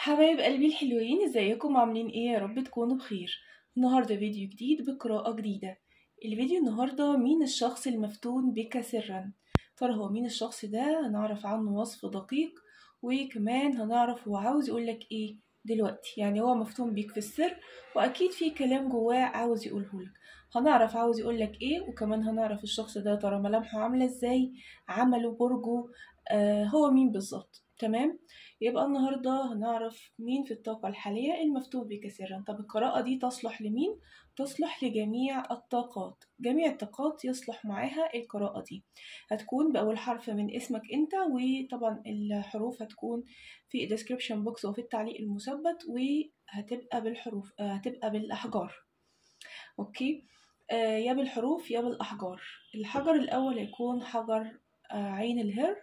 حبايب قلبي الحلوين ازيكم عاملين ايه يا رب تكونوا بخير النهارده فيديو جديد بقراءة جديدة الفيديو النهارده مين الشخص المفتون بك سرا ترى هو مين الشخص ده هنعرف عنه وصف دقيق وكمان هنعرف هو عاوز يقولك ايه دلوقتي يعني هو مفتون بيك في السر واكيد في كلام جواه عاوز يقولهولك هنعرف عاوز يقولك ايه وكمان هنعرف الشخص ده ترى ملامحه عاملة ازاي عمله برجه آه هو مين بالظبط تمام يبقى النهاردة هنعرف مين في الطاقة الحالية المفتوح بك سرا طب القراءة دي تصلح لمين؟ تصلح لجميع الطاقات جميع الطاقات يصلح معاها القراءة دي هتكون بأول حرف من اسمك انت وطبعا الحروف هتكون في الديسكريبشن بوكس وفي التعليق المثبت وهتبقى بالحروف هتبقى بالأحجار اوكي آه يا بالحروف يا بالأحجار الحجر الأول هيكون حجر آه عين الهر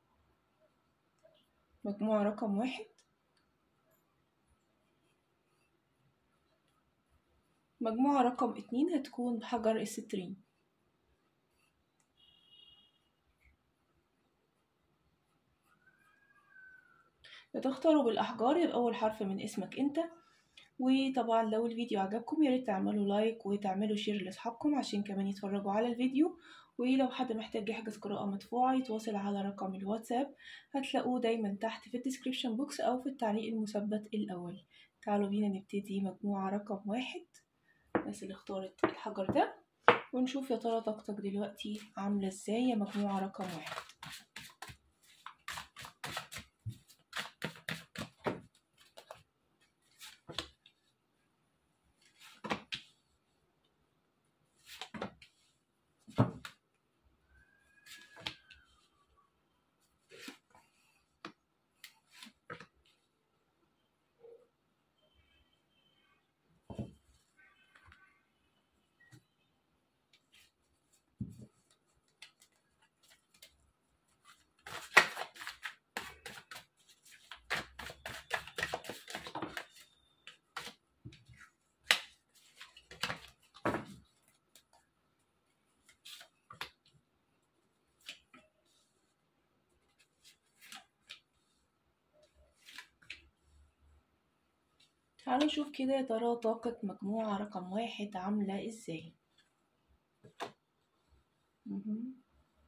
مجموعة رقم واحد مجموعة رقم اتنين هتكون حجر السترين بتختاروا بالأحجار يبقى أول حرف من اسمك أنت وطبعا لو الفيديو عجبكم ياريت تعملوا لايك وتعملوا شير لأصحابكم عشان كمان يتفرجوا على الفيديو ولو حد محتاج يحجز قراءة مدفوعة يتواصل على رقم الواتساب هتلاقوه دايما تحت في الديسكريبشن بوكس أو في التعليق المثبت الأول تعالوا بينا نبتدي مجموعة رقم واحد الناس اللي اختارت الحجر ده ونشوف يا ترى طاقتك دلوقتي عاملة ازاي يا مجموعة رقم واحد تعالوا نشوف كده يا ترى طاقة مجموعة رقم واحد عاملة ازاي مهم.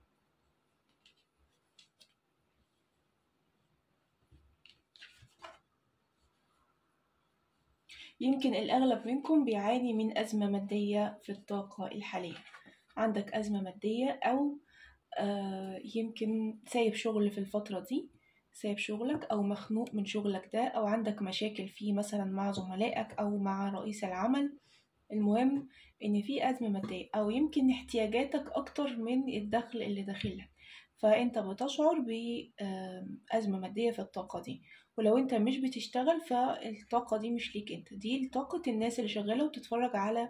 يمكن الأغلب منكم بيعاني من أزمة مادية في الطاقة الحالية عندك أزمة مادية أو آه يمكن سايب شغل في الفترة دي سايب شغلك أو مخنوق من شغلك ده أو عندك مشاكل فيه مثلا مع زملائك أو مع رئيس العمل المهم إن في أزمة مادية أو يمكن احتياجاتك أكتر من الدخل اللي داخلك فأنت بتشعر بأزمة مادية في الطاقة دي ولو أنت مش بتشتغل فالطاقة دي مش ليك أنت دي طاقة الناس اللي شغالة وبتتفرج على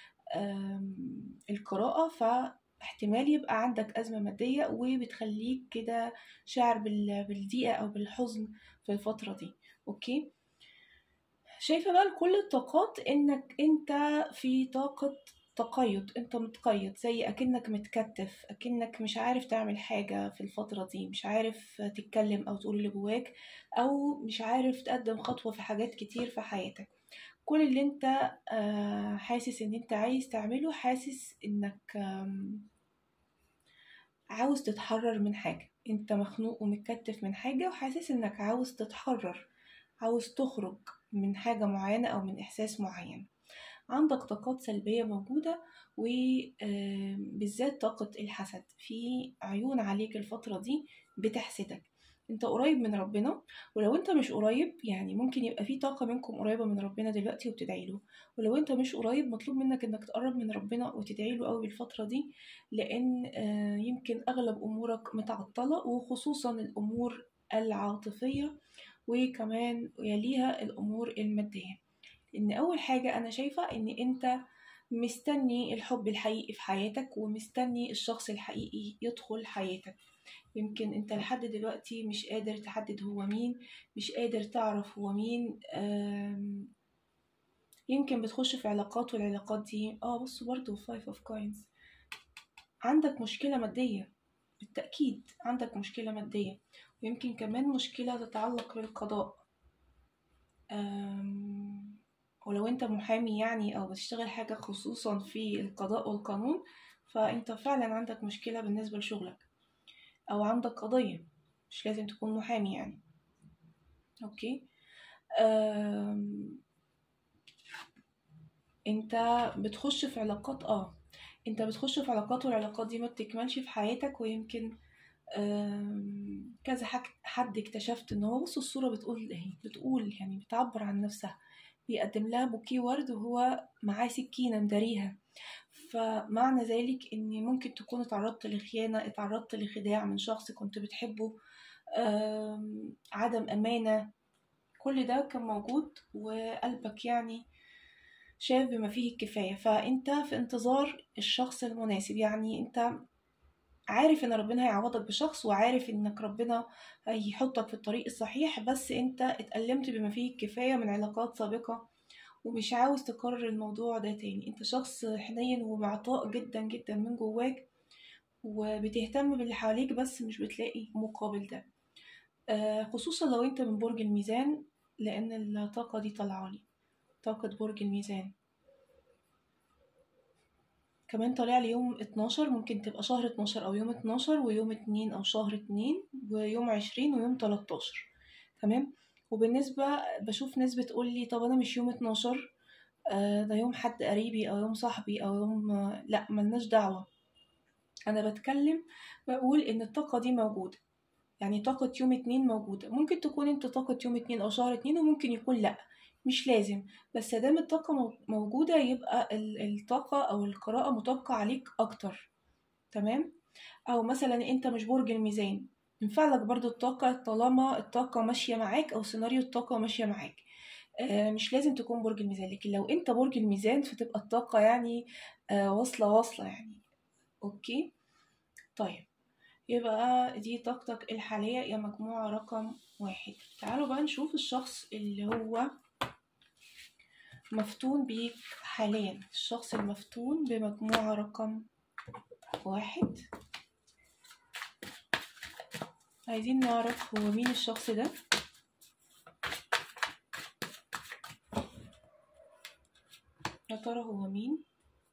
القراءة ف احتمال يبقى عندك أزمة مادية وبتخليك كده شاعر بالضيقة أو بالحزن في الفترة دي أوكي شايفة بقى لكل الطاقات إنك أنت في طاقة تقيد أنت متقيد زي أكنك متكتف أكنك مش عارف تعمل حاجة في الفترة دي مش عارف تتكلم أو تقول اللي جواك أو مش عارف تقدم خطوة في حاجات كتير في حياتك كل اللي انت حاسس ان انت عايز تعمله حاسس انك عاوز تتحرر من حاجة انت مخنوق ومتكتف من حاجة وحاسس انك عاوز تتحرر عاوز تخرج من حاجة معينة او من احساس معين عندك طاقات سلبية موجودة وبالذات طاقة الحسد في عيون عليك الفترة دي بتحسدك انت قريب من ربنا ولو انت مش قريب يعني ممكن يبقى في طاقة منكم قريبة من ربنا دلوقتي وبتدعي له ولو انت مش قريب مطلوب منك انك تقرب من ربنا وتدعي له قوي الفترة دي لان يمكن اغلب امورك متعطلة وخصوصا الامور العاطفية وكمان يليها الامور المادية ان اول حاجة انا شايفة ان انت مستني الحب الحقيقي في حياتك ومستني الشخص الحقيقي يدخل حياتك يمكن انت لحد دلوقتي مش قادر تحدد هو مين مش قادر تعرف هو مين يمكن بتخش في علاقات والعلاقات دي اه بصوا برضو فايف اوف كوينز عندك مشكلة مادية بالتأكيد عندك مشكلة مادية ويمكن كمان مشكلة تتعلق بالقضاء أم، ولو انت محامي يعني او بتشتغل حاجة خصوصا في القضاء والقانون فانت فعلا عندك مشكلة بالنسبة لشغلك او عندك قضية مش لازم تكون محامي يعني اوكي أم، انت بتخش في علاقات اه انت بتخش في علاقات والعلاقات دي ما بتكملش في حياتك ويمكن أم، كذا حك- حد اكتشفت ان هو بص الصورة بتقول ايه بتقول يعني بتعبر عن نفسها بيقدم لها بوكيه ورد وهو معاه سكينة مداريها فمعنى ذلك ان ممكن تكون اتعرضت لخيانة اتعرضت لخداع من شخص كنت بتحبه أم، عدم أمانة كل ده كان موجود وقلبك يعني شاف بما فيه الكفاية فأنت في انتظار الشخص المناسب يعني أنت عارف إن ربنا هيعوضك بشخص وعارف إنك ربنا هيحطك في الطريق الصحيح بس أنت اتألمت بما فيه الكفاية من علاقات سابقة ومش عاوز تكرر الموضوع ده تاني أنت شخص حنين ومعطاء جدا جدا من جواك وبتهتم باللي حواليك بس مش بتلاقي مقابل ده آه، خصوصا لو أنت من برج الميزان لأن الطاقة دي طالعالي طاقة برج الميزان كمان طالع لي يوم 12 ممكن تبقى شهر 12 أو يوم 12 ويوم 2 أو شهر 2 ويوم 20 ويوم 13 تمام وبالنسبة بشوف ناس بتقول لي طب أنا مش يوم 12 آه، ده يوم حد قريبي أو يوم صاحبي أو يوم آه، لأ ملناش دعوة أنا بتكلم بقول إن الطاقة دي موجودة يعني طاقة يوم اتنين موجودة ممكن تكون انت طاقة يوم اتنين أو شهر اتنين وممكن يكون لأ مش لازم بس دام الطاقة مو- موجودة يبقى ال- الطاقة أو القراءة مطابقة عليك أكتر تمام أو مثلا انت مش برج الميزان ينفع لك برضو الطاقة طالما الطاقة ماشية معاك أو سيناريو الطاقة ماشية معاك آه، مش لازم تكون برج الميزان لكن لو انت برج الميزان فتبقى الطاقة يعني آه، واصلة واصلة يعني اوكي طيب يبقى دي طاقتك الحالية يا مجموعة رقم واحد تعالوا بقى نشوف الشخص اللي هو مفتون بيك حاليا الشخص المفتون بمجموعة رقم واحد عايزين نعرف هو مين الشخص ده يا ترى هو مين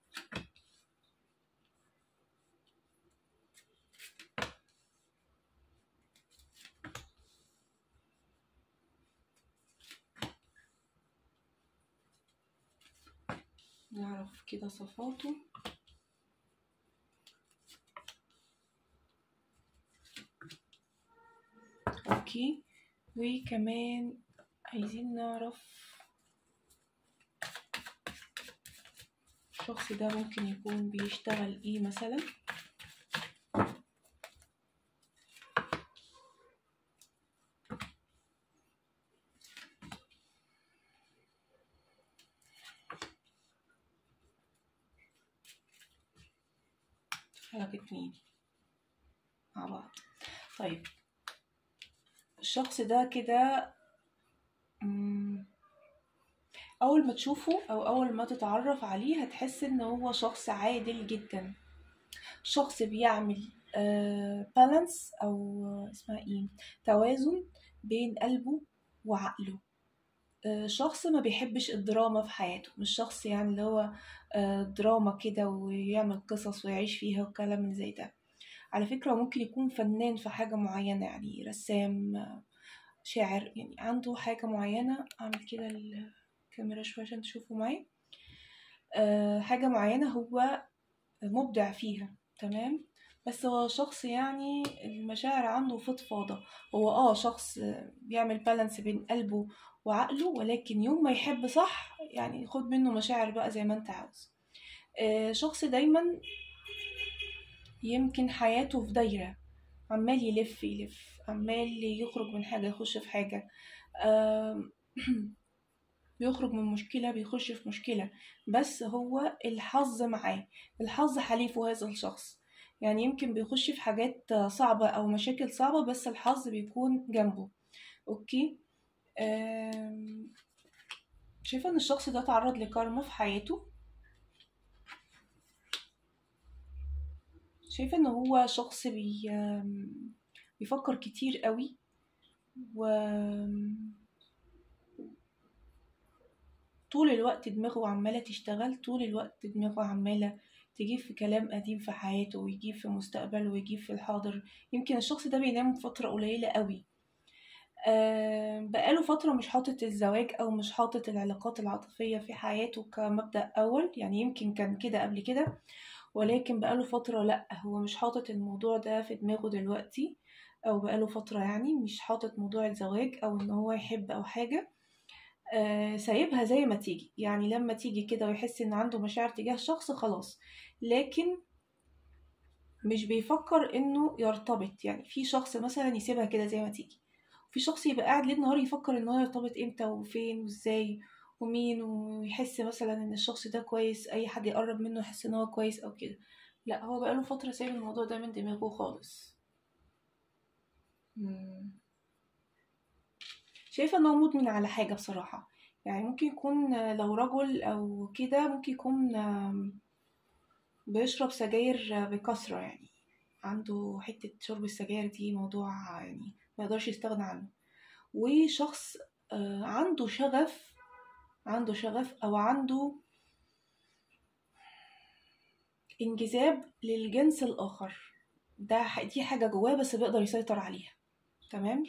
نعرف كده صفاته اوكي وكمان عايزين نعرف الشخص ده ممكن يكون بيشتغل ايه مثلا حلقة اتنين مع بعض طيب الشخص ده كده مم، أول ما تشوفه أو أول ما تتعرف عليه هتحس إن هو شخص عادل جدا شخص بيعمل بالانس أو اسمها ايه توازن بين قلبه وعقله آه، شخص ما بيحبش الدراما في حياته مش شخص يعني اللي هو آه، دراما كده ويعمل قصص ويعيش فيها وكلام من زي ده على فكرة ممكن يكون فنان في حاجة معينة يعني رسام آه، شاعر يعني عنده حاجة معينة أعمل كده الكاميرا شوية عشان تشوفوا معايا آه، حاجة معينة هو مبدع فيها تمام بس هو شخص يعني المشاعر عنده فضفاضة هو اه شخص بيعمل بالانس بين قلبه وعقله ولكن يوم ما يحب صح يعني خد منه مشاعر بقى زي ما انت عاوز آه، شخص دايما يمكن حياته في دايرة عمال يلف يلف عمال يخرج من حاجة يخش في حاجة آم، بيخرج من مشكلة بيخش في مشكلة بس هو الحظ معاه الحظ حليفه هذا الشخص يعني يمكن بيخش في حاجات صعبة أو مشاكل صعبة بس الحظ بيكون جنبه أوكي آم، شايفة إن الشخص ده تعرض لكارما في حياته شايفة إن هو شخص بي آم، بيفكر كتير قوي و طول الوقت دماغه عمالة تشتغل طول الوقت دماغه عمالة تجيب في كلام قديم في حياته ويجيب في مستقبله ويجيب في الحاضر يمكن الشخص ده بينام فترة قليلة قوي آه بقاله فترة مش حاطط الزواج أو مش حاطط العلاقات العاطفية في حياته كمبدأ أول يعني يمكن كان كده قبل كده ولكن بقاله فترة لأ هو مش حاطط الموضوع ده في دماغه دلوقتي أو بقاله فترة يعني مش حاطط موضوع الزواج أو إن هو يحب أو حاجة آه سايبها زي ما تيجي يعني لما تيجي كده ويحس إن عنده مشاعر تجاه شخص خلاص لكن مش بيفكر إنه يرتبط يعني في شخص مثلا يسيبها كده زي ما تيجي في شخص يبقى قاعد ليل نهار يفكر إن هو يرتبط إمتى وفين وإزاي ومين ويحس مثلا إن الشخص ده كويس أي حد يقرب منه يحس إن هو كويس أو كده لا هو بقاله فترة سايب الموضوع ده من دماغه خالص مم. شايفة إن هو مدمن على حاجة بصراحة يعني ممكن يكون لو رجل أو كده ممكن يكون آم، بيشرب سجاير بكثرة يعني عنده حتة شرب السجاير دي موضوع يعني ما يقدرش يستغنى عنه وشخص آه، عنده شغف عنده شغف أو عنده انجذاب للجنس الآخر ده ح- دي حاجة جواه بس بيقدر يسيطر عليها تمام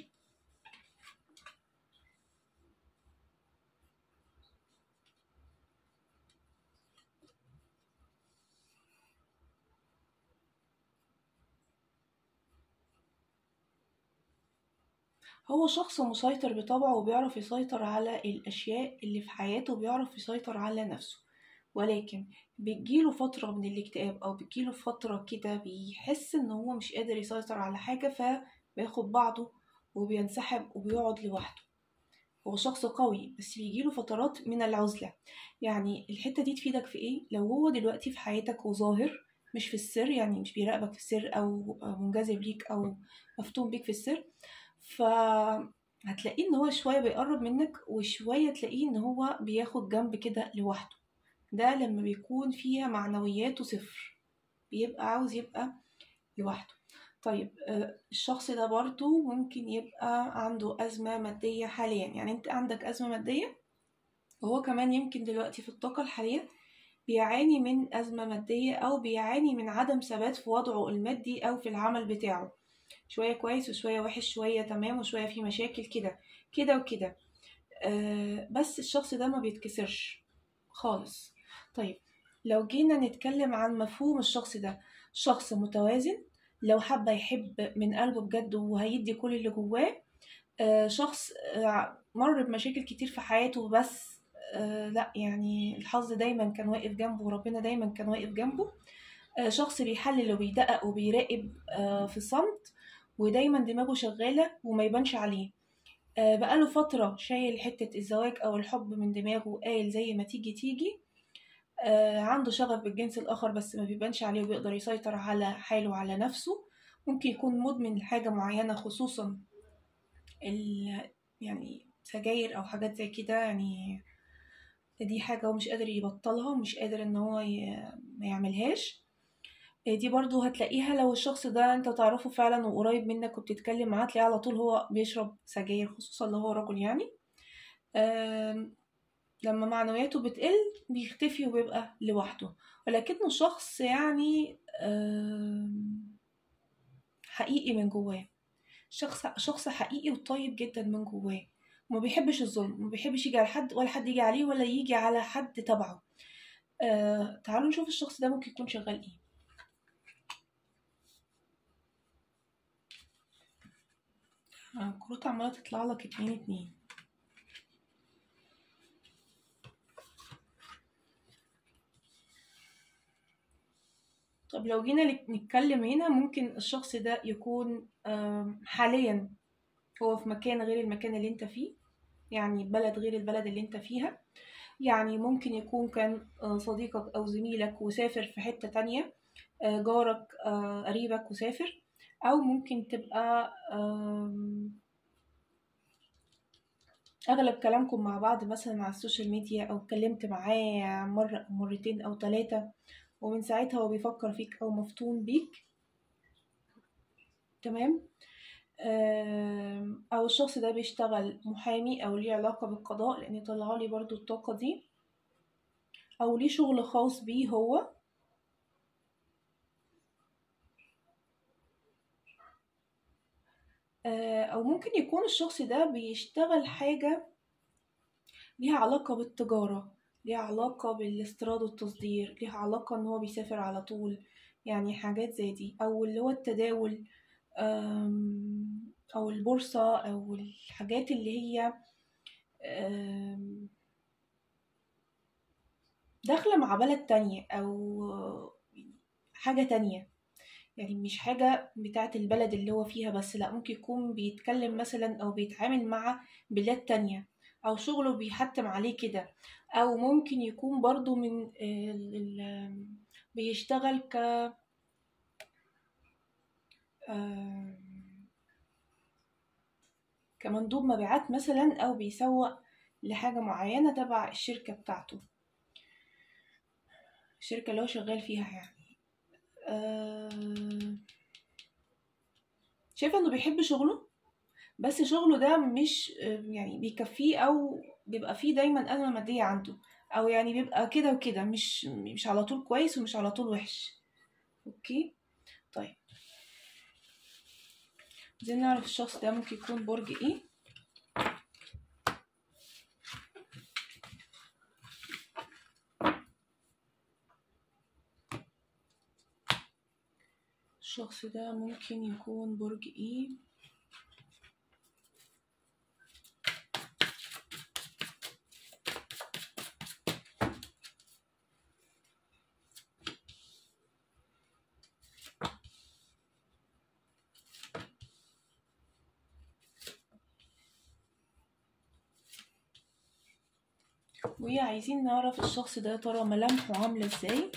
هو شخص مسيطر بطبعه وبيعرف يسيطر على الأشياء اللي في حياته وبيعرف يسيطر على نفسه ولكن بتجيله فترة من الاكتئاب أو بتجيله فترة كده بيحس إن هو مش قادر يسيطر على حاجة فبياخد بعضه وبينسحب وبيقعد لوحده هو شخص قوي بس بيجيله فترات من العزلة يعني الحتة دي تفيدك في ايه لو هو دلوقتي في حياتك وظاهر مش في السر يعني مش بيراقبك في السر او منجذب ليك او مفتون بيك في السر فهتلاقيه ان هو شوية بيقرب منك وشوية تلاقيه ان هو بياخد جنب كده لوحده ده لما بيكون فيها معنوياته صفر بيبقى عاوز يبقى لوحده طيب آه، الشخص ده برضو ممكن يبقى عنده أزمة مادية حاليا يعني انت عندك أزمة مادية وهو كمان يمكن دلوقتي في الطاقة الحالية بيعاني من أزمة مادية أو بيعاني من عدم ثبات في وضعه المادي أو في العمل بتاعه شوية كويس وشوية وحش شوية تمام وشوية في مشاكل كده كده وكده آه بس الشخص ده ما بيتكسرش خالص طيب لو جينا نتكلم عن مفهوم الشخص ده شخص متوازن لو حب يحب من قلبه بجد وهيدي كل اللي جواه آه شخص آه مر بمشاكل كتير في حياته بس آه لا يعني الحظ دايما كان واقف جنبه وربنا دايما كان واقف جنبه آه شخص بيحلل وبيدقق وبيراقب آه في صمت ودايما دماغه شغالة وما يبانش عليه آه بقاله فترة شايل حتة الزواج أو الحب من دماغه قايل زي ما تيجي تيجي آه عنده شغف بالجنس الآخر بس ما بيبانش عليه وبيقدر يسيطر على حاله وعلى نفسه ممكن يكون مدمن لحاجة معينة خصوصا ال يعني سجاير أو حاجات زي كده يعني دي حاجة هو مش قادر يبطلها ومش قادر إن هو ي... ما يعملهاش آه، دي برضو هتلاقيها لو الشخص ده انت تعرفه فعلا وقريب منك وبتتكلم معاه تلاقيه على طول هو بيشرب سجاير خصوصا لو هو رجل يعني آم، لما معنوياته بتقل بيختفي وبيبقى لوحده ولكنه شخص يعني آم، حقيقي من جواه شخص شخص حقيقي وطيب جدا من جواه وما بيحبش الظلم وما بيحبش يجي على حد ولا حد يجي عليه ولا يجي على حد تبعه آه تعالوا نشوف الشخص ده ممكن يكون شغال ايه آه، الكروت عمالة تطلع لك اتنين اتنين طب لو جينا لك- نتكلم هنا ممكن الشخص ده يكون آم، حاليا هو في مكان غير المكان اللي انت فيه يعني بلد غير البلد اللي انت فيها يعني ممكن يكون كان آه، صديقك أو زميلك وسافر في حتة تانية آه، جارك آه، قريبك وسافر أو ممكن تبقى آم، أغلب كلامكم مع بعض مثلا على السوشيال ميديا أو اتكلمت معاه مرة أو مرتين أو ثلاثة ومن ساعتها هو بيفكر فيك أو مفتون بيك تمام آم، أو الشخص ده بيشتغل محامي أو ليه علاقة بالقضاء لأن طلعالي برضو الطاقة دي او ليه شغل خاص بيه هو آه، او ممكن يكون الشخص ده بيشتغل حاجة ليها علاقة بالتجارة ليها علاقة بالاستيراد والتصدير ليها علاقة ان هو بيسافر على طول يعني حاجات زي دي او اللي هو التداول آم، او البورصة او الحاجات اللي هي آم، داخلة مع بلد تانية او حاجة تانية يعني مش حاجة بتاعت البلد اللي هو فيها بس لا ممكن يكون بيتكلم مثلا أو بيتعامل مع بلاد تانية أو شغله بيحتم عليه كده أو ممكن يكون برضو من ال ال بيشتغل ك آم، كمندوب مبيعات مثلا أو بيسوق لحاجة معينة تبع الشركة بتاعته الشركة اللي هو شغال فيها يعني آم، شايفة انه بيحب شغله بس شغله ده مش يعني بيكفيه او بيبقى فيه دايما ازمه ماديه عنده او يعني بيبقى كده وكده مش مش على طول كويس ومش على طول وحش اوكي طيب عايزين نعرف الشخص ده ممكن يكون برج ايه الشخص ده ممكن يكون برج ايه وعايزين نعرف الشخص ده يا ترى ملامحه عاملة ازاي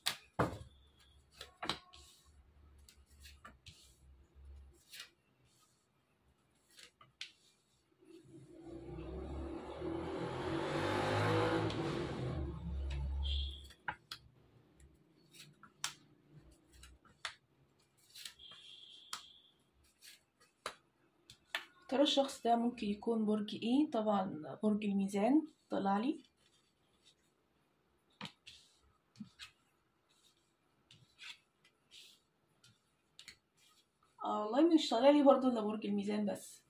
ترى الشخص ده ممكن يكون برج ايه طبعا برج الميزان طلع لي اه والله مش طالع لي برضه الا برج الميزان بس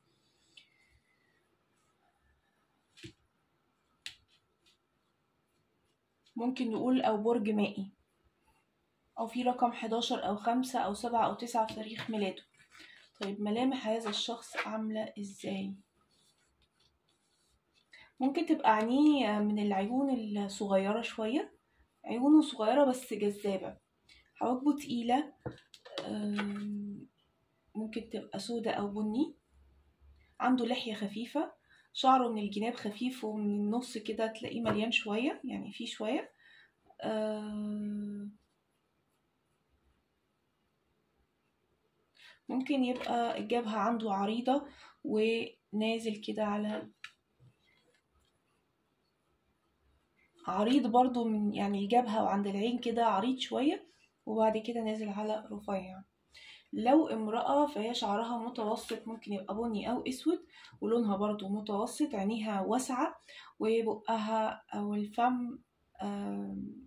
ممكن نقول او برج مائي او في رقم 11 او 5 او 7 او 9 في تاريخ ميلاده طيب ملامح هذا الشخص عاملة ازاي ممكن تبقى عينيه من العيون الصغيرة شوية عيونه صغيرة بس جذابة حواجبه تقيلة أم، ممكن تبقى سودة أو بني عنده لحية خفيفة شعره من الجناب خفيف ومن النص كده تلاقيه مليان شوية يعني فيه شوية أم، ممكن يبقى الجبهة عنده عريضة ونازل كده على عريض برضو من يعني الجبهة وعند العين كده عريض شوية وبعد كده نازل على رفيع لو امرأة فهي شعرها متوسط ممكن يبقى بني أو أسود ولونها برضو متوسط عينيها واسعة وبقها أو الفم آم،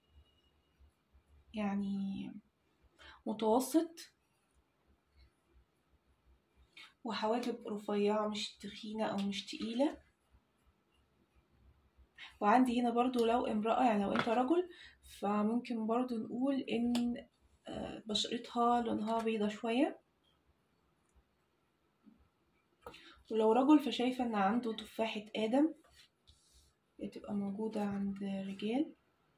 يعني متوسط وحواجب رفيعة مش تخينة أو مش تقيلة وعندي هنا برضو لو امرأة يعني لو انت رجل فممكن برضو نقول ان آه، بشرتها لونها بيضة شوية ولو رجل فشايفة ان عنده تفاحة آدم بتبقى موجودة عند الرجال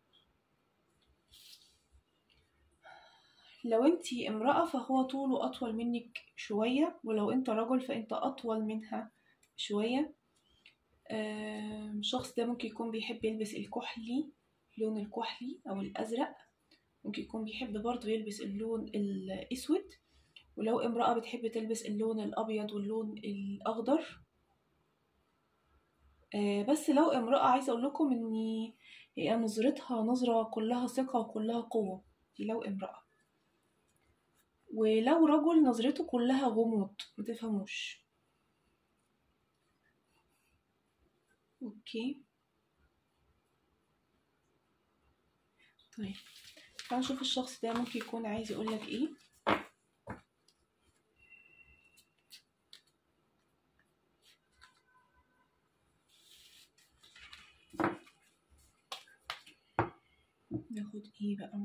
لو انتي امرأة فهو طوله أطول منك شوية ولو انت رجل فانت أطول منها شوية آم، الشخص ده ممكن يكون بيحب يلبس الكحلي اللون الكحلي أو الأزرق ممكن يكون بيحب برضه يلبس اللون الأسود ولو امرأة بتحب تلبس اللون الأبيض واللون الأخضر آه، بس لو امرأة عايزة أقول لكم إن هي نظرتها نظرة كلها ثقة وكلها قوة دي لو امرأة ولو رجل نظرته كلها غموض متفهموش اوكي طيب تعالوا نشوف الشخص ده ممكن يكون عايز يقولك ايه ناخد ايه بقى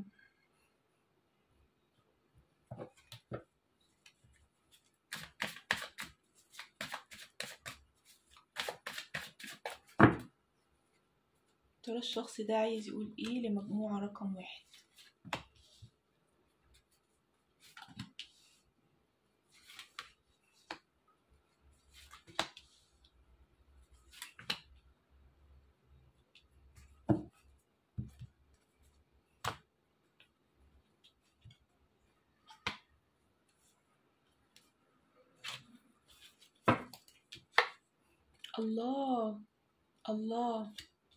ترى الشخص ده عايز يقول ايه لمجموعة رقم واحد الله الله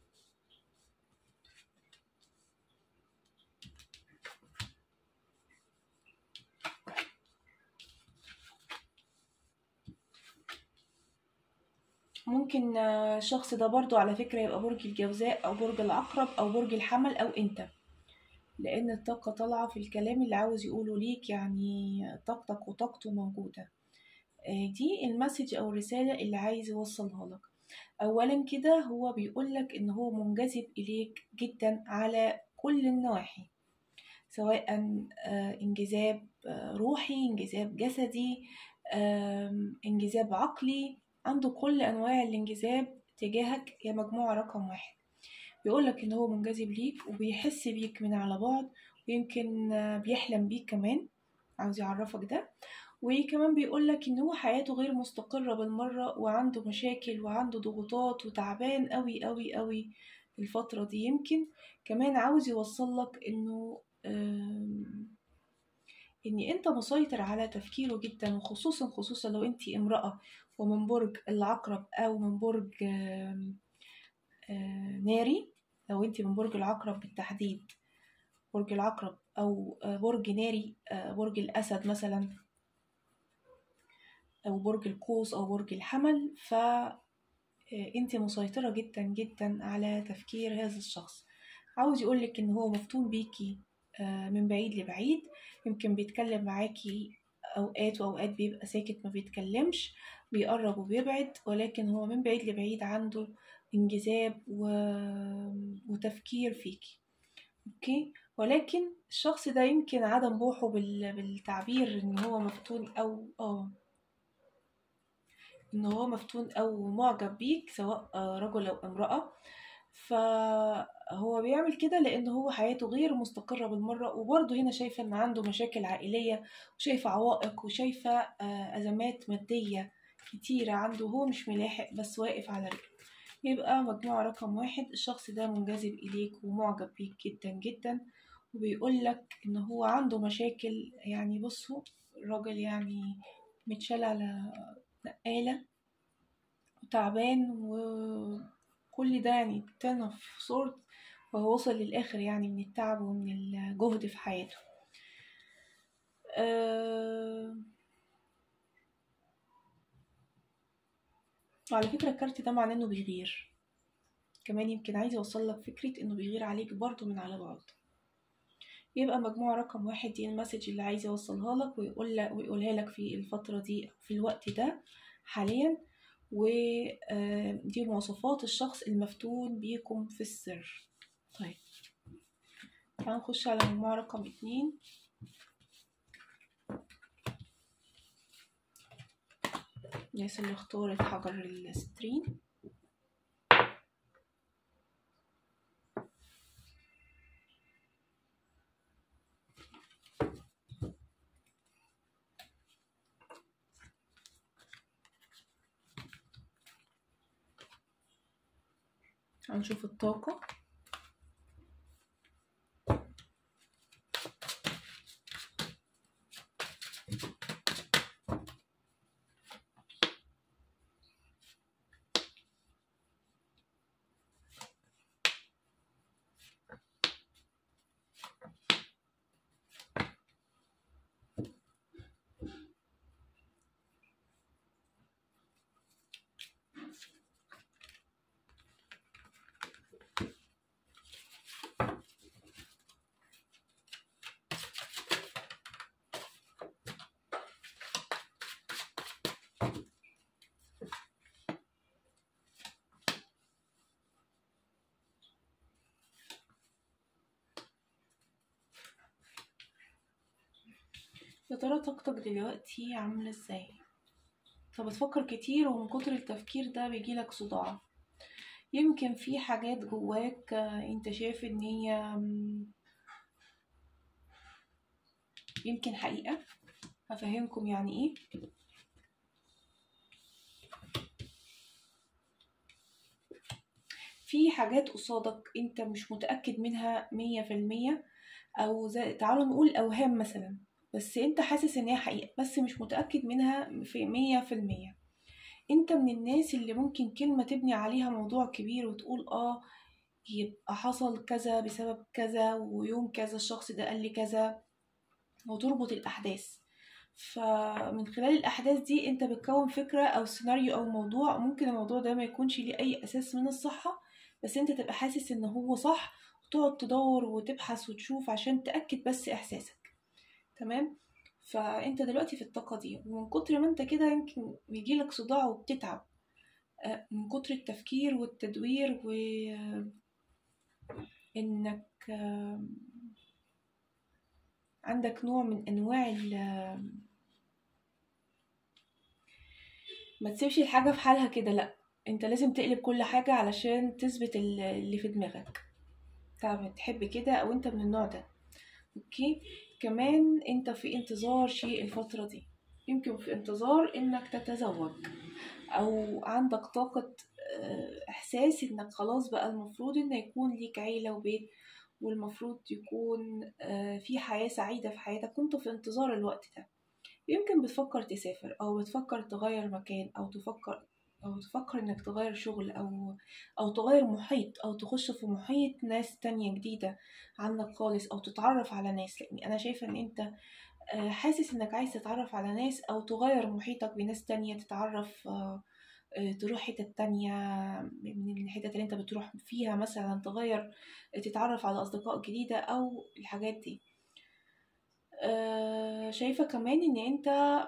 ممكن آه، الشخص ده برضو على فكرة يبقى برج الجوزاء أو برج العقرب أو برج الحمل أو أنت لأن الطاقة طالعة في الكلام اللي عاوز يقوله ليك يعني طاقتك وطاقته موجودة آه، دي المسج أو الرسالة اللي عايز يوصلها لك أولا كده هو بيقولك إن هو منجذب إليك جدا على كل النواحي سواء آه، انجذاب آه، روحي انجذاب جسدي آم، انجذاب عقلي عنده كل أنواع الانجذاب تجاهك يا مجموعة رقم واحد بيقولك إن هو منجذب ليك وبيحس بيك من على بعد ويمكن آه، بيحلم بيك كمان عاوز يعرفك ده وكمان بيقولك إن هو حياته غير مستقرة بالمرة وعنده مشاكل وعنده ضغوطات وتعبان أوي أوي أوي في الفترة دي يمكن كمان عاوز يوصلك إنه آم، إن أنت مسيطر على تفكيره جدا وخصوصا خصوصا لو أنت امرأة ومن برج العقرب أو من برج آم، آه، ناري لو أنت من برج العقرب بالتحديد برج العقرب أو آه، برج ناري آه، برج الأسد مثلا أو برج القوس أو برج الحمل ف آه، انت مسيطرة جدا جدا على تفكير هذا الشخص عاوز يقولك ان هو مفتون بيكي آه، من بعيد لبعيد يمكن بيتكلم معاكي اوقات واوقات بيبقى ساكت ما بيتكلمش بيقرب وبيبعد ولكن هو من بعيد لبعيد عنده انجذاب و... وتفكير فيكي اوكي ولكن الشخص ده يمكن عدم بوحه بال... بالتعبير ان هو مفتون او اه ان هو مفتون او معجب بيك سواء آه، رجل او امرأة فهو بيعمل كده لان هو حياته غير مستقرة بالمرة وبرضه هنا شايفة ان عنده مشاكل عائلية وشايفة عوائق وشايفة آه، ازمات مادية كتيرة عنده هو مش ملاحق بس واقف على رجله يبقى مجموعة رقم واحد الشخص ده منجذب إليك ومعجب بيك جدا جدا وبيقولك إن هو عنده مشاكل يعني بصوا الراجل يعني متشال على نقالة وتعبان وكل ده يعني تنف صورت وهو وصل للآخر يعني من التعب ومن الجهد في حياته أه... وعلى فكرة الكارت ده معناه انه بيغير كمان يمكن عايز يوصل لك فكرة انه بيغير عليك برضه من على بعد يبقى مجموعة رقم واحد دي المسج اللي عايز يوصلها لك ويقول لك ويقولها لك في الفترة دي أو في الوقت ده حاليا ودي مواصفات الشخص المفتون بيكم في السر طيب تعالوا نخش على مجموعة رقم اتنين الناس اللي اختارت حجر السترين هنشوف الطاقة ترى طاقتك دلوقتي عاملة ازاي انت بتفكر كتير ومن كتر التفكير ده بيجيلك صداع يمكن في حاجات جواك آه، انت شايف ان هي مم، يمكن حقيقة هفهمكم يعني ايه في حاجات قصادك انت مش متأكد منها مية في المية او زي تعالوا نقول اوهام مثلا بس انت حاسس ان هي حقيقة بس مش متأكد منها في مية في المية انت من الناس اللي ممكن كلمة تبني عليها موضوع كبير وتقول اه يبقى حصل كذا بسبب كذا ويوم كذا الشخص ده قال لي كذا وتربط الأحداث فمن خلال الأحداث دي أنت بتكون فكرة أو سيناريو أو موضوع ممكن الموضوع ده ما يكونش ليه أي أساس من الصحة بس أنت تبقى حاسس إن هو صح وتقعد تدور وتبحث وتشوف عشان تأكد بس إحساسك تمام فأنت دلوقتي في الطاقة دي ومن كتر ما أنت كده يمكن بيجيلك صداع وبتتعب آه، من كتر التفكير والتدوير وإنك عندك نوع من انواع ال ما تسيبش الحاجة في حالها كده لا انت لازم تقلب كل حاجة علشان تثبت ال- اللي في دماغك انت بتحب كده او انت من النوع ده اوكي كمان انت في انتظار شيء الفترة دي يمكن في انتظار انك تتزوج او عندك طاقة آه، احساس انك خلاص بقى المفروض ان يكون ليك عيلة وبيت والمفروض يكون آه، في حياة سعيدة في حياتك كنت في انتظار الوقت ده يمكن بتفكر تسافر أو بتفكر تغير مكان أو تفكر أو تفكر إنك تغير شغل أو أو تغير محيط أو تخش في محيط ناس تانية جديدة عنك خالص أو تتعرف على ناس لأني أنا شايفة إن أنت آه، حاسس إنك عايز تتعرف على ناس أو تغير محيطك بناس تانية تتعرف آه، آه، تروح حتة تانية من الحتت اللي انت بتروح فيها مثلا تغير تتعرف على أصدقاء جديدة أو الحاجات دي آه، شايفة كمان إن أنت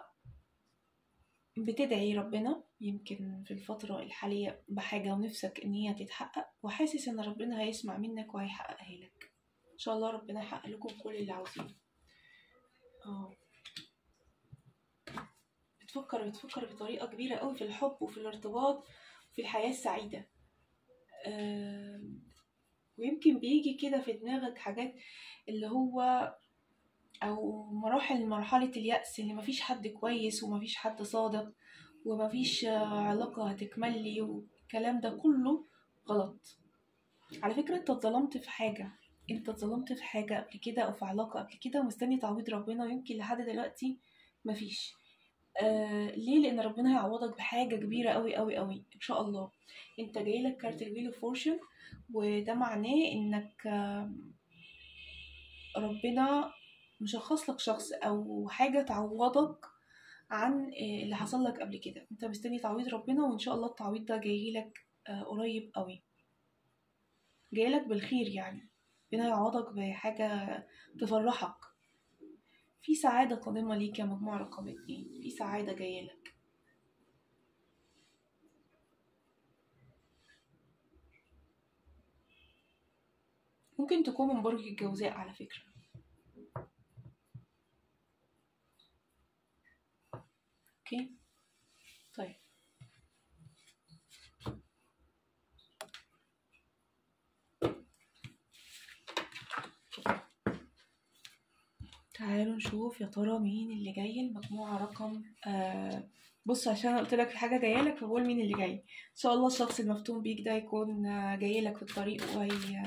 بتدعي ربنا يمكن في الفترة الحالية بحاجة ونفسك إن هي تتحقق وحاسس إن ربنا هيسمع منك وهيحققها لك إن شاء الله ربنا يحقق لكم كل اللي عاوزينه اه بتفكر بتفكر بطريقة كبيرة قوي في الحب وفي الارتباط وفي الحياة السعيدة آم، ويمكن بيجي كده في دماغك حاجات اللي هو او مراحل مرحلة اليأس ان مفيش حد كويس ومفيش حد صادق ومفيش آه، علاقة هتكملي والكلام ده كله غلط على فكرة انت اتظلمت في حاجة انت اتظلمت في حاجة قبل كده او في علاقة قبل كده ومستني تعويض ربنا ويمكن لحد دلوقتي مفيش آه ليه لان ربنا هيعوضك بحاجة كبيرة قوي قوي قوي ان شاء الله انت جايلك كارت الويل اوف فورشن وده معناه انك آه ربنا مشخص لك شخص او حاجة تعوضك عن آه، اللي حصل لك قبل كده انت مستني تعويض ربنا وان شاء الله التعويض ده جايلك آه، قريب قوي جايلك بالخير يعني ربنا يعوضك بحاجة تفرحك في سعادة قادمة ليك يا مجموعة رقم اتنين في سعادة جايلك ممكن تكون من برج الجوزاء على فكرة اوكي طيب تعالوا نشوف يا ترى مين اللي جاي المجموعة رقم آه بص عشان أنا قلت لك في حاجة جاية لك فبقول مين اللي جاي ان شاء الله الشخص المفتون بيك ده يكون آه، جاي لك في الطريق وهي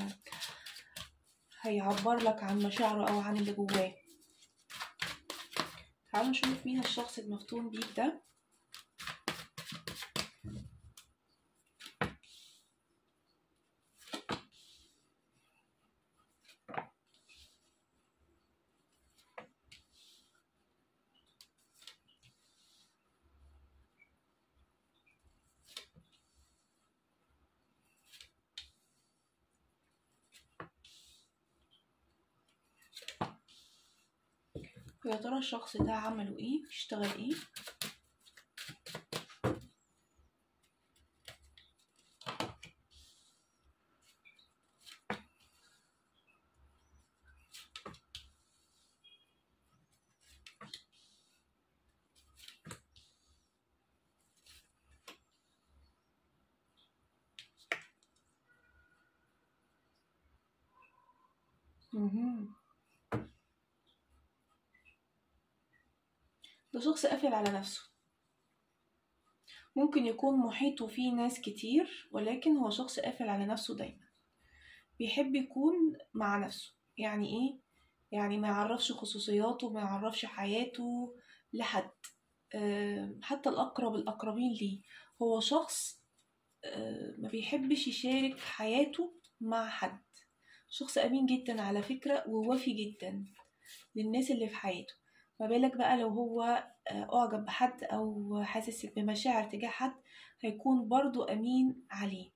هيعبر لك عن مشاعره او عن اللي جواه تعالوا نشوف مين الشخص المفتون بيك ده ويا ترى الشخص ده عمله ايه اشتغل ايه مهم. ده شخص قافل على نفسه ممكن يكون محيطه فيه ناس كتير ولكن هو شخص قافل على نفسه دايما بيحب يكون مع نفسه يعني ايه يعني ما يعرفش خصوصياته ما يعرفش حياته لحد آه، حتى الأقرب الأقربين ليه هو شخص آه، ما بيحبش يشارك حياته مع حد شخص أمين جدا على فكرة ووفي جدا للناس اللي في حياته ما بالك بقى لو هو آه، أعجب بحد أو حاسس بمشاعر تجاه حد هيكون برضو أمين عليه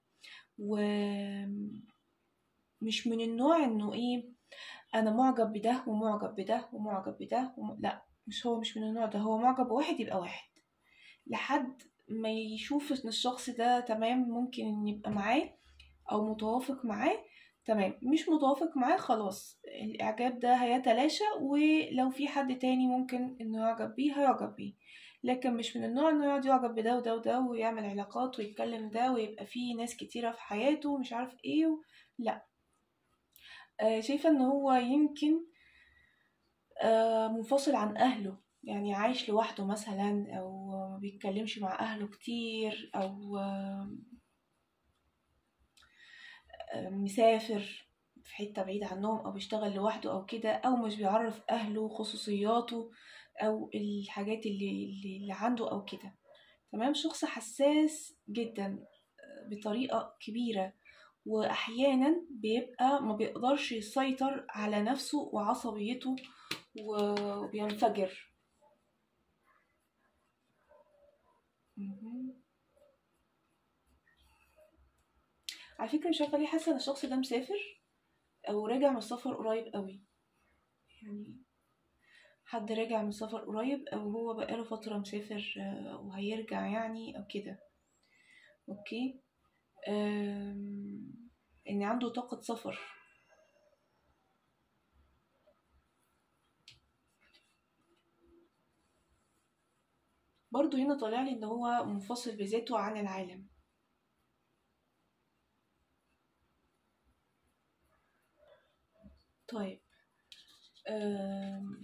ومش من النوع إنه إيه أنا معجب بده ومعجب بده ومعجب بده وم... لا مش هو مش من النوع ده هو معجب بواحد يبقى واحد لحد ما يشوف ان الشخص ده تمام ممكن ان يبقى معاه او متوافق معاه تمام مش متوافق معاه خلاص الاعجاب ده هيتلاشى ولو في حد تاني ممكن انه يعجب بيه هيعجب بيه لكن مش من النوع انه يقعد يعجب بده وده وده ويعمل علاقات ويتكلم ده ويبقى فيه ناس كتيرة في حياته مش عارف ايه و... لا آه شايفة ان هو يمكن آه منفصل عن اهله يعني عايش لوحده مثلا او ما بيتكلمش مع اهله كتير او آه مسافر في حتة بعيدة عنهم أو بيشتغل لوحده أو كده أو مش بيعرف أهله خصوصياته أو الحاجات اللي, اللي عنده أو كده تمام شخص حساس جدا بطريقة كبيرة وأحيانا بيبقى ما بيقدرش يسيطر على نفسه وعصبيته وبينفجر على فكرة مش عارفة ليه حاسة ان الشخص ده مسافر او راجع من السفر قريب قوي يعني حد راجع من السفر قريب او هو بقاله فترة مسافر وهيرجع يعني او كده اوكي ان عنده طاقة سفر برضو هنا طالع لي ان هو منفصل بذاته عن العالم طيب أم...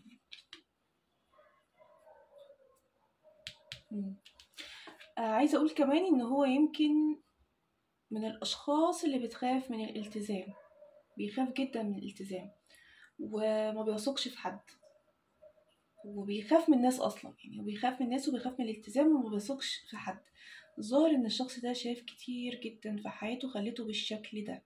عايزة أقول كمان إن هو يمكن من الأشخاص اللي بتخاف من الالتزام بيخاف جدا من الالتزام وما بيثقش في حد وبيخاف من الناس أصلا يعني بيخاف من الناس وبيخاف من الالتزام وما بيثقش في حد الظاهر إن الشخص ده شاف كتير جدا في حياته خليته بالشكل ده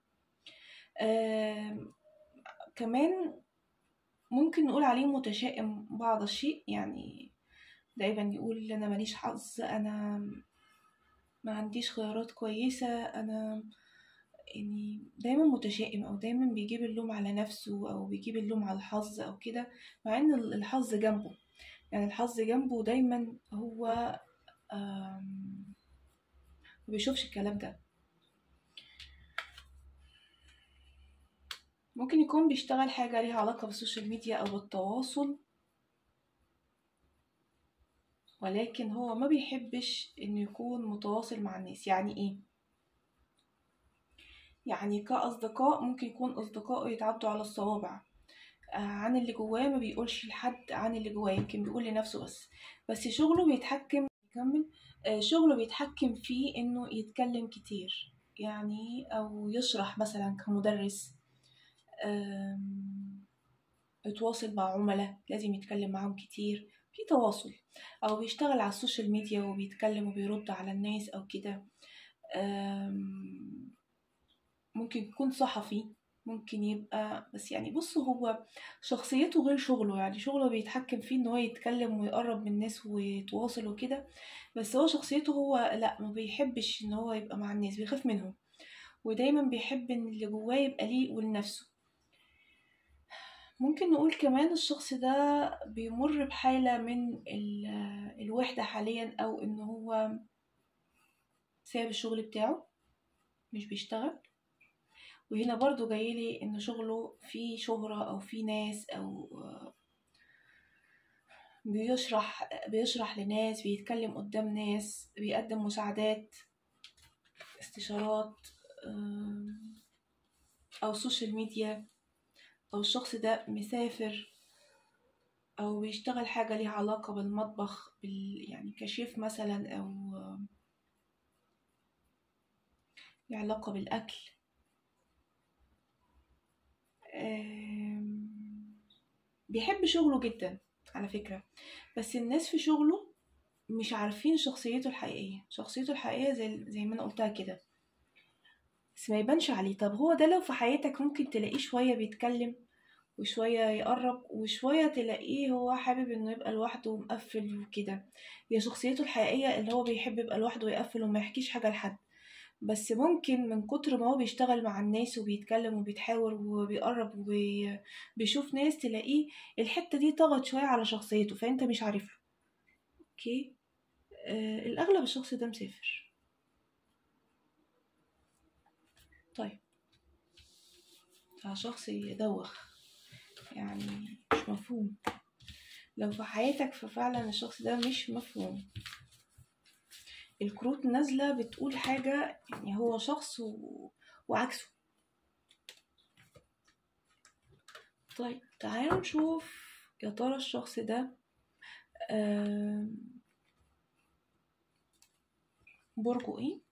كمان ممكن نقول عليه متشائم بعض الشيء يعني دايما يقول انا ماليش حظ انا ما عنديش خيارات كويسة انا يعني دايما متشائم او دايما بيجيب اللوم على نفسه او بيجيب اللوم على الحظ او كده مع ان الحظ جنبه يعني الحظ جنبه دايما هو ما بيشوفش الكلام ده ممكن يكون بيشتغل حاجة ليها علاقة بالسوشيال ميديا أو بالتواصل ولكن هو ما بيحبش إنه يكون متواصل مع الناس يعني إيه؟ يعني كأصدقاء ممكن يكون أصدقائه يتعدوا على الصوابع عن اللي جواه ما بيقولش لحد عن اللي جواه يمكن بيقول لنفسه بس بس شغله بيتحكم يكمل شغله بيتحكم فيه إنه يتكلم كتير يعني أو يشرح مثلا كمدرس يتواصل مع عملاء لازم يتكلم معاهم كتير في تواصل او بيشتغل على السوشيال ميديا وبيتكلم وبيرد على الناس او كده ممكن يكون صحفي ممكن يبقى بس يعني بص هو شخصيته غير شغله يعني شغله بيتحكم فيه ان هو يتكلم ويقرب من الناس ويتواصل وكده بس هو شخصيته هو لا ما بيحبش ان هو يبقى مع الناس بيخاف منهم ودايما بيحب ان اللي جواه يبقى ليه ولنفسه ممكن نقول كمان الشخص ده بيمر بحالة من الوحدة حاليا أو إن هو ساب الشغل بتاعه مش بيشتغل وهنا برضو جايلي إن شغله فيه شهرة أو فيه ناس أو بيشرح بيشرح لناس بيتكلم قدام ناس بيقدم مساعدات استشارات أو سوشيال ميديا أو الشخص ده مسافر أو بيشتغل حاجة ليها علاقة بالمطبخ بال يعني كشيف مثلا أو ليها علاقة بالأكل بيحب شغله جدا على فكرة بس الناس في شغله مش عارفين شخصيته الحقيقية شخصيته الحقيقية زي, زي ما أنا قلتها كده بس ما يبانش عليه طب هو ده لو في حياتك ممكن تلاقيه شوية بيتكلم وشوية يقرب وشوية تلاقيه هو حابب انه يبقى لوحده ومقفل وكده هي شخصيته الحقيقية اللي هو بيحب يبقى لوحده ويقفل وما يحكيش حاجة لحد بس ممكن من كتر ما هو بيشتغل مع الناس وبيتكلم وبيتحاور وبيقرب وبيشوف ناس تلاقيه الحتة دي طغت شوية على شخصيته فانت مش عارفله اوكي آه الاغلب الشخص ده مسافر طيب ده شخص يدوخ يعني مش مفهوم لو في حياتك ففعلا الشخص ده مش مفهوم الكروت نازلة بتقول حاجة يعني هو شخص و... وعكسه طيب تعالوا نشوف يا ترى الشخص ده برجه ايه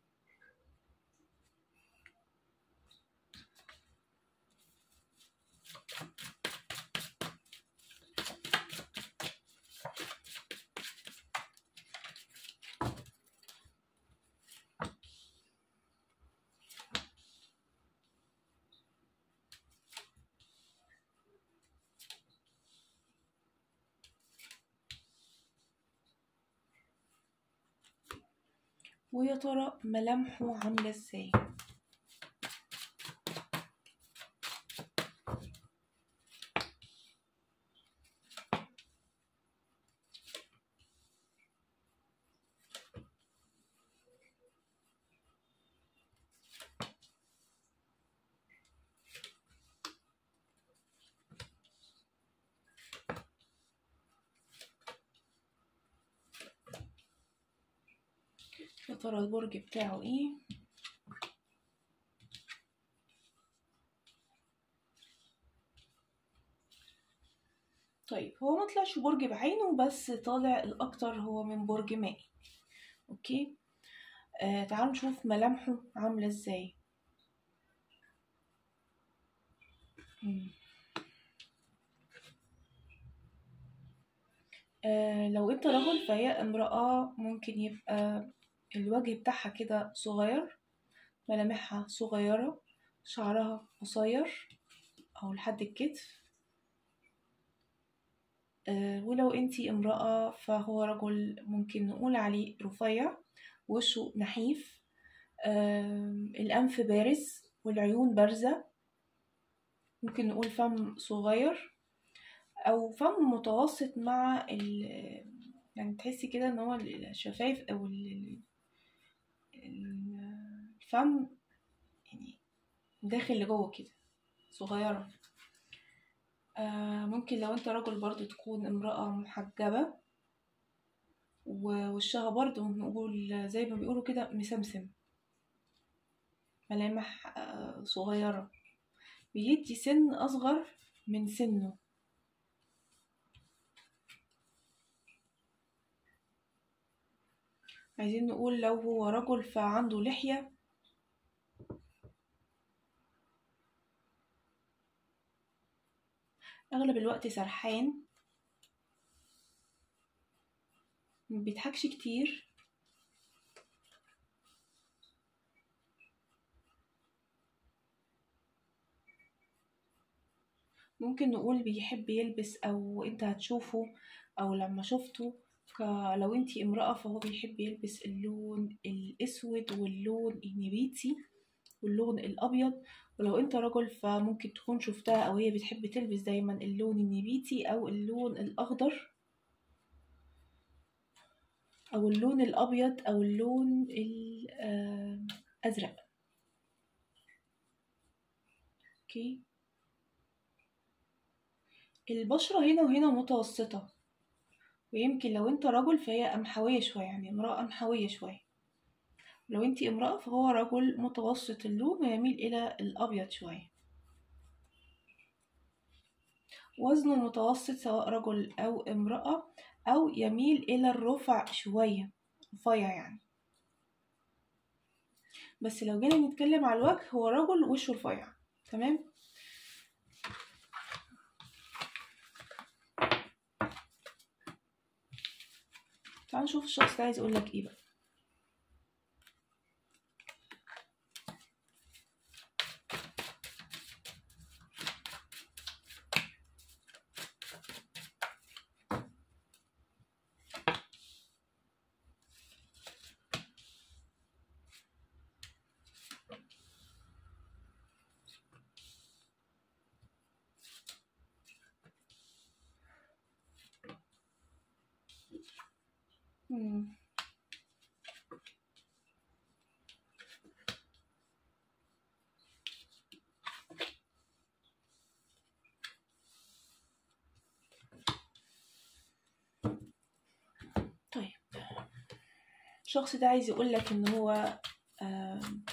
ويا ترى ملامحه عاملة ازاي يا ترى البرج بتاعه ايه طيب هو ما طلعش برج بعينه بس طالع الاكتر هو من برج مائي اوكي آه تعالوا نشوف ملامحه عامله ازاي آه لو انت رجل فهي امرأة ممكن يبقى الوجه بتاعها كده صغير ملامحها صغيرة شعرها قصير أو لحد الكتف أه ولو انتي امرأة فهو رجل ممكن نقول عليه رفيع وشه نحيف أه الأنف بارز والعيون بارزة ممكن نقول فم صغير أو فم متوسط مع ال يعني تحسي كده ان هو الشفايف او الفم يعني داخل لجوه كده صغيرة آه ممكن لو انت راجل برضو تكون امرأة محجبة ووشها برضو نقول زي ما بيقولوا كده مسمسم ملامح آه صغيرة بيدي سن أصغر من سنه عايزين نقول لو هو رجل فعنده لحية أغلب الوقت سرحان مبيضحكش كتير ممكن نقول بيحب يلبس أو انت هتشوفه أو لما شفته لو انتي امرأة فهو بيحب يلبس اللون الأسود واللون النبيتي واللون الأبيض ولو انت رجل فممكن تكون شفتها أو هي بتحب تلبس دايما اللون النبيتي أو اللون الأخضر أو اللون الأبيض أو اللون الأزرق اوكي البشرة هنا وهنا متوسطة ويمكن لو انت رجل فهي قمحوية شوية يعني امرأة قمحوية شوية لو انت امرأة فهو رجل متوسط اللون ويميل إلى الأبيض شوية وزنه متوسط سواء رجل أو امرأة أو يميل إلى الرفع شوية رفيع يعني بس لو جينا نتكلم على الوجه هو رجل وشه رفيع تمام تعال نشوف الشخص ده عايز يقول لك ايه بقى مم. طيب الشخص ده عايز يقول لك ان هو آم،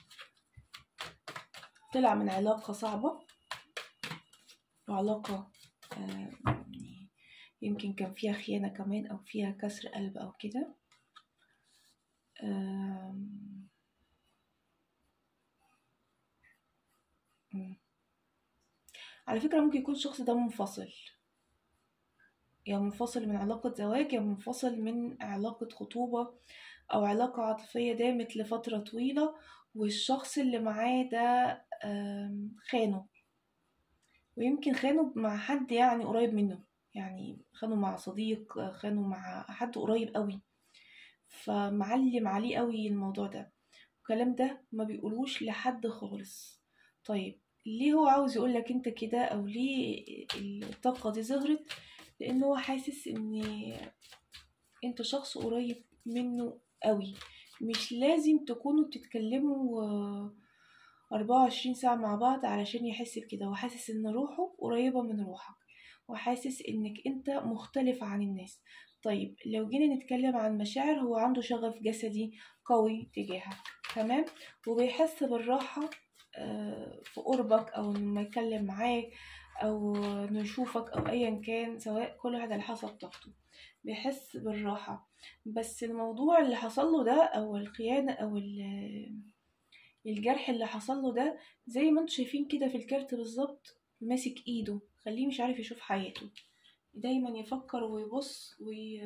طلع من علاقة صعبة وعلاقة آم، يعني يمكن كان فيها خيانة كمان أو فيها كسر قلب أو كده آم، مم. على فكرة ممكن يكون الشخص ده منفصل يا منفصل من علاقة زواج يا منفصل من علاقة خطوبة أو علاقة عاطفية دامت لفترة طويلة والشخص اللي معاه ده آم، خانه ويمكن خانه مع حد يعني قريب منه يعني خانه مع صديق خانه مع حد قريب قوي فمعلم عليه قوي الموضوع ده الكلام ده ما بيقولوش لحد خالص طيب ليه هو عاوز يقولك انت كده او ليه الطاقة دي ظهرت لان هو حاسس ان انت شخص قريب منه قوي مش لازم تكونوا بتتكلموا آه، 24 ساعة مع بعض علشان يحس بكده هو حاسس ان روحه قريبة من روحك وحاسس انك انت مختلف عن الناس طيب لو جينا نتكلم عن مشاعر هو عنده شغف جسدي قوي تجاهك تمام وبيحس بالراحة آه، في قربك او لما يتكلم معاك او انه يشوفك او ايا كان سواء كل واحد على حسب طاقته بيحس بالراحة بس الموضوع اللي حصل له ده او الخيانة او ال- الجرح اللي حصل له ده زي ما انتوا شايفين كده في الكارت بالظبط ماسك ايده خليه مش عارف يشوف حياته دايما يفكر ويبص وي...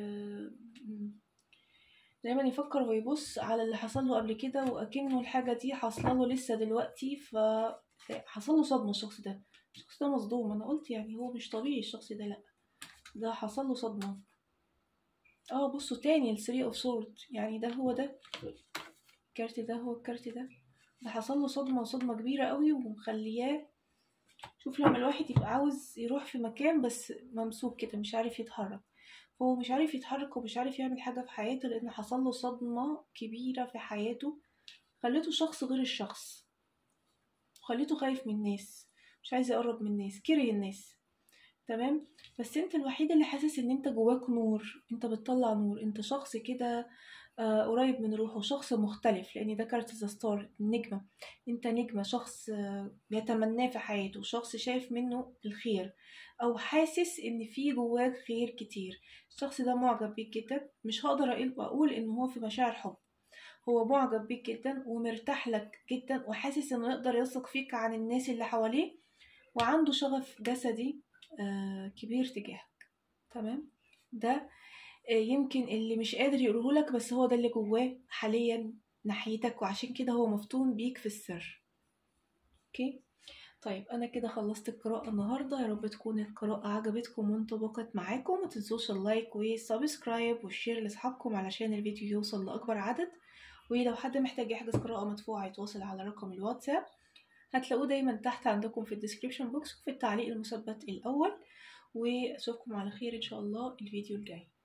دايما يفكر ويبص على اللي حصل له قبل كده وأكنه الحاجة دي حاصلة له لسه دلوقتي فحصل له صدمة الشخص ده الشخص ده مصدوم أنا قلت يعني هو مش طبيعي الشخص ده لأ ده حصل له صدمة اه بصوا تاني ال 3 of swords يعني ده هو ده الكارت ده هو الكارت ده ده حصل له صدمة وصدمة كبيرة قوي ومخلياه شوف لما الواحد يبقى عاوز يروح في مكان بس ممسوك كده مش عارف يتحرك هو مش عارف يتحرك ومش عارف يعمل حاجة في حياته لأن حصل له صدمة كبيرة في حياته خليته شخص غير الشخص وخليته خايف من الناس مش عايز يقرب من الناس كره الناس تمام بس انت الوحيد اللي حاسس ان انت جواك نور انت بتطلع نور انت شخص كده آه قريب من روحه شخص مختلف لان ده كارت ذا ستار النجمة انت نجمة شخص آه بيتمناه في حياته شخص شايف منه الخير او حاسس ان في جواك خير كتير الشخص ده معجب بيك جدا مش هقدر أقول- اقول ان هو في مشاعر حب هو معجب بيك جدا ومرتاح لك جدا وحاسس انه يقدر يثق فيك عن الناس اللي حواليه وعنده شغف جسدي آه كبير تجاهك تمام ده آه يمكن اللي مش قادر يقوله لك بس هو ده اللي جواه حاليا ناحيتك وعشان كده هو مفتون بيك في السر اوكي طيب انا كده خلصت القراءة النهاردة يا رب تكون القراءة عجبتكم وانطبقت معاكم ما تنسوش اللايك والسبسكرايب والشير لاصحابكم علشان الفيديو يوصل لاكبر عدد ولو حد محتاج يحجز قراءة مدفوعة يتواصل على رقم الواتساب هتلاقوه دايما تحت عندكم في الديسكريبشن بوكس وفي التعليق المثبت الأول وأشوفكم على خير إن شاء الله الفيديو الجاي